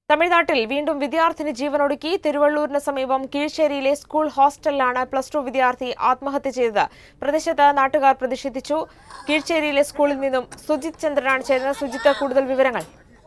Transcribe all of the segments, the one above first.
തമിഴ്നാട്ടിൽ വീണ്ടും വിദ്യാർത്ഥിനി ജീവനൊടുക്കി തിരുവള്ളൂരിന് സമീപം കീഴ്ശ്ശേരിയിലെ സ്കൂൾ ഹോസ്റ്റലിലാണ് പ്ലസ് ടു വിദ്യാർത്ഥി ആത്മഹത്യ ചെയ്തത് പ്രദേശത്ത് നാട്ടുകാർ പ്രതിഷേധിച്ചു കീഴ്ശ്ശേരിയിലെ സ്കൂളിൽ നിന്നും സുജിത് ചന്ദ്രനാണ് ചേരുന്നത് സുജിത്ത് കൂടുതൽ വിവരങ്ങൾ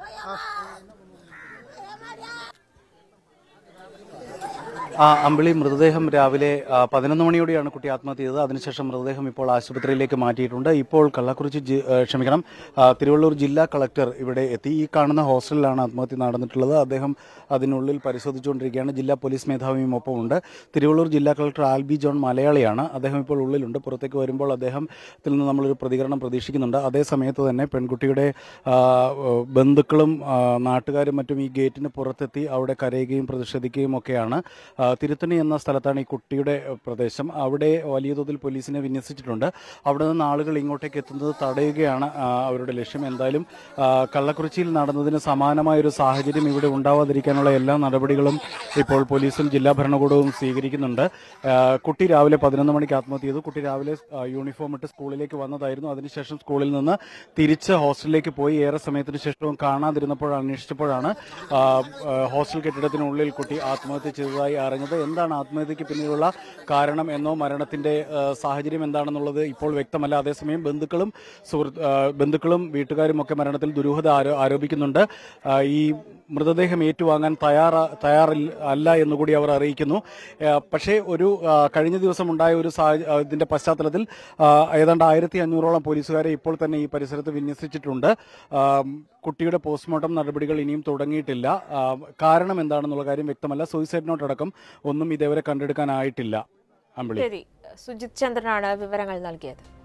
ആ അമ്പിളി മൃതദേഹം രാവിലെ ആ, പതിനൊന്ന് മണിയോടെയാണ് കുട്ടി ആത്മഹത്യ ചെയ്തത് അതിനുശേഷം മൃതദേഹം ഇപ്പോൾ ആശുപത്രിയിലേക്ക് മാറ്റിയിട്ടുണ്ട് ഇപ്പോൾ കള്ളക്കുറിച്ചി ജി- ഏ, ക്ഷമിക്കണം ആ, തിരുവള്ളൂർ ജില്ലാ കളക്ടർ ഇവിടെ എത്തി ഈ കാണുന്ന ഹോസ്റ്റലിലാണ് ആത്മഹത്യ നടന്നിട്ടുള്ളത് അദ്ദേഹം അതിനുള്ളിൽ പരിശോധിച്ചുകൊണ്ടിരിക്കുകയാണ് ജില്ലാ പോലീസ് മേധാവിയും ഒപ്പമുണ്ട് തിരുവള്ളൂർ ജില്ലാ കളക്ടർ ആൽബി ജോൺ മലയാളിയാണ് അദ്ദേഹം ഇപ്പോൾ ഉള്ളിലുണ്ട് പുറത്തേക്ക് വരുമ്പോൾ അദ്ദേഹത്തിൽ നിന്ന് നമ്മളൊരു പ്രതികരണം പ്രതീക്ഷിക്കുന്നുണ്ട് അതേ സമയത്ത് തന്നെ പെൺകുട്ടിയുടെ ആ, ബന്ധുക്കളും ആ, നാട്ടുകാരും മറ്റും ഈ ഗേറ്റിന് പുറത്തെത്തി അവിടെ കരയുകയും പ്രതിഷേധിക്കുകയും ഒക്കെയാണ് ആ, തിരുത്തണി എന്ന സ്ഥലത്താണ് ഈ കുട്ടിയുടെ ആ, പ്രദേശം അവിടെ വലിയ തോതിൽ പോലീസിനെ വിന്യസിച്ചിട്ടുണ്ട് അവിടെ നിന്ന് ആളുകൾ ഇങ്ങോട്ടേക്ക് എത്തുന്നത് തടയുകയാണ് ആ, അവരുടെ ലക്ഷ്യം എന്തായാലും ആ, കള്ളക്കുറിച്ചിയിൽ നടന്നതിന് സമാനമായ ഒരു സാഹചര്യം ഇവിടെ ഉണ്ടാവാതിരിക്കാനുള്ള എല്ലാ നടപടികളും ഇപ്പോൾ പോലീസും ജില്ലാ ഭരണകൂടവും സ്വീകരിക്കുന്നുണ്ട് ആ, കുട്ടി രാവിലെ പതിനൊന്ന് മണിക്ക് ആത്മഹത്യ ചെയ്തു കുട്ടി രാവിലെ ആ, യൂണിഫോം ഇട്ട് സ്കൂളിലേക്ക് വന്നതായിരുന്നു അതിനുശേഷം സ്കൂളിൽ നിന്ന് തിരിച്ച് ഹോസ്റ്റലിലേക്ക് പോയി ഏറെ സമയത്തിന് ശേഷവും കാണാതിരുന്നപ്പോൾ അന്വേഷിച്ചപ്പോഴാണ് ആ, ആ, ഹോസ്റ്റൽ കെട്ടിടത്തിനുള്ളിൽ കുട്ടി ആത്മഹത്യ ചെയ്തതായി അറിഞ്ഞത് എന്താണ് ആത്മഹത്യക്ക് പിന്നിലുള്ള കാരണം എന്നോ മരണത്തിന്റെ ആ, സാഹചര്യം എന്താണെന്നുള്ളത് ഇപ്പോൾ വ്യക്തമല്ല അതേസമയം ബന്ധുക്കളും സുഹൃത്ത് ആ, ബന്ധുക്കളും വീട്ടുകാരും ഒക്കെ മരണത്തിൽ ദുരൂഹത ആരോ- ആരോപിക്കുന്നുണ്ട് ആ, ഈ മൃതദേഹം ഏറ്റുവാങ്ങാൻ തയ്യാറ തയ്യാറില്ല അല്ല എന്നുകൂടി അവർ അറിയിക്കുന്നു ആ, പക്ഷേ ഒരു ആ, കഴിഞ്ഞ ദിവസം ഉണ്ടായ ഒരു സാഹച- ആ, ഇതിന്റെ പശ്ചാത്തലത്തിൽ ആ, ഏതാണ്ട് ആയിരത്തി അഞ്ഞൂറോളം പോലീസുകാരെ ഇപ്പോൾ തന്നെ ഈ പരിസരത്ത് വിന്യസിച്ചിട്ടുണ്ട് ആ, കുട്ടിയുടെ പോസ്റ്റ്മോർട്ടം നടപടികൾ ഇനിയും തുടങ്ങിയിട്ടില്ല ആ, കാരണം എന്താണെന്നുള്ള കാര്യം വ്യക്തമല്ല സൂയിസൈഡ് നോട്ട് അടക്കം ഒന്നും ഇതേവരെ കണ്ടെടുക്കാനായിട്ടില്ല അമ്പിളി ശരി സുജിത് ചന്ദ്രനാണ് വിവരങ്ങൾ നൽകിയത്